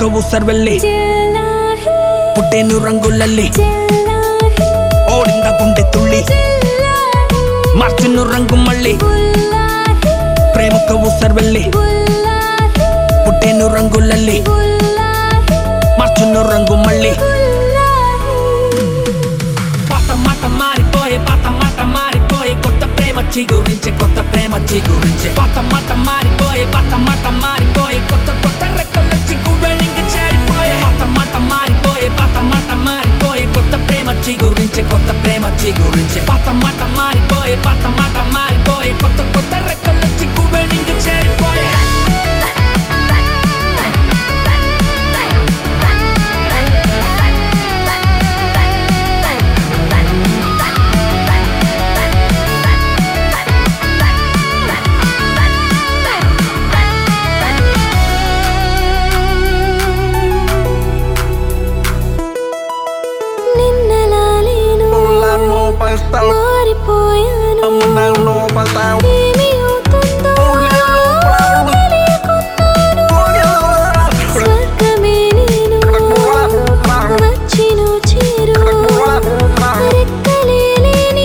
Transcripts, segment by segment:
ప్రేమకు ఊసర్వెల్లి చెల్లాహి పుట్టేను రంగులల్లి చెల్లాహి ఓడింద గుండె తుళ్ళి చెల్లాహి మార్చును రంగు మళ్ళీ బుల్లాహి ప్రేమకు ఊసర్వెల్లి బుల్లాహి పుట్టేను రంగులల్లి బుల్లాహి మార్చును రంగు మళ్ళీ బుల్లాహి పాత మాట మారిపోయే పాత మాట మారిపోయే కొత్త ప్రేమ చిగురించే కొత్త ప్రేమ చిగురించే పాత మాట మారిపోయే పాత మాట మారిపోయే కొత్త కొత్త రెక్కల చిగురింక చేరిపోయే పాత మాట మారిపోయే పాత మాట మారిపోయే కొత్త ప్రేమ చిగురించే కొత్త ప్రేమ చిగురించే పాత మాట మారిపోయే పాత మాట మారిపోయే కొత్త కొత్త రెక్కల చిగురింక చేరిపోయే నిన్నలా లేను Fulano pastel, మారిపోయాను fulano pastel. ఏమి అవుతుందో తెలియకున్నాను స్వర్గమే నేను వచ్చిను చేరు రెక్కలే లేని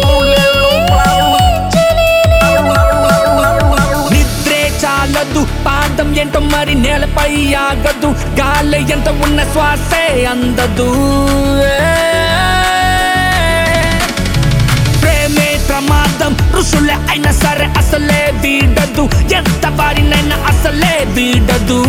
నిద్రే చాలదు పాదం ఏంటో మరి నేలపై ఆగదు గాలి ఎంత ఉన్న శ్వాసే అందదు ప్రేమే ప్రమాదం ఋషులే అయినా సరే అసలే వీడదు ఎంత వారినైనా అసలే వీడదు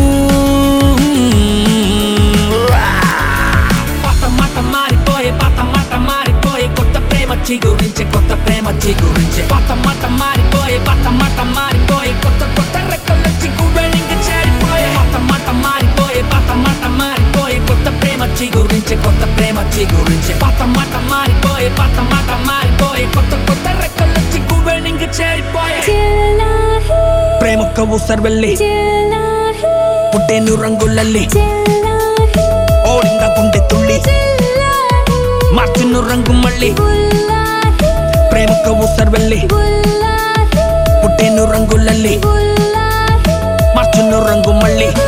పాత మాట మారిపోయే పాత మాట మారిపోయే కొత్త ప్రేమ చిగురించే కొత్త ప్రేమ చిగురించే పాత మాట మారిపోయే పాత మాట మారిపోయే కొత్త కొత్త రెక్కల చిగురింక చేరిపోయే పాత మాట మారిపోయే పాత మాట మారిపోయే కొత్త ప్రేమ చిగురించే కొత్త ప్రేమ చిగురించే పాత మాట మారిపోయే పాత మాట మారిపోయే కొత్త కొత్త రెక్కల చిగురింక చేరిపోయే చెల్లాహి ప్రేమకు ఊసర్వెల్లి చెల్లాహి పుట్టేను రంగులల్లి చెల్లాహి ఓడింద గుండె తుళ్ళి చెల్లాహి మార్చును రంగు మళ్ళీ బుల్లాహి ప్రేమకు ఊసర్వెల్లి బుల్లాహి పుట్టేను రంగులల్లి బుల్లాహి మార్చును రంగు మళ్ళీ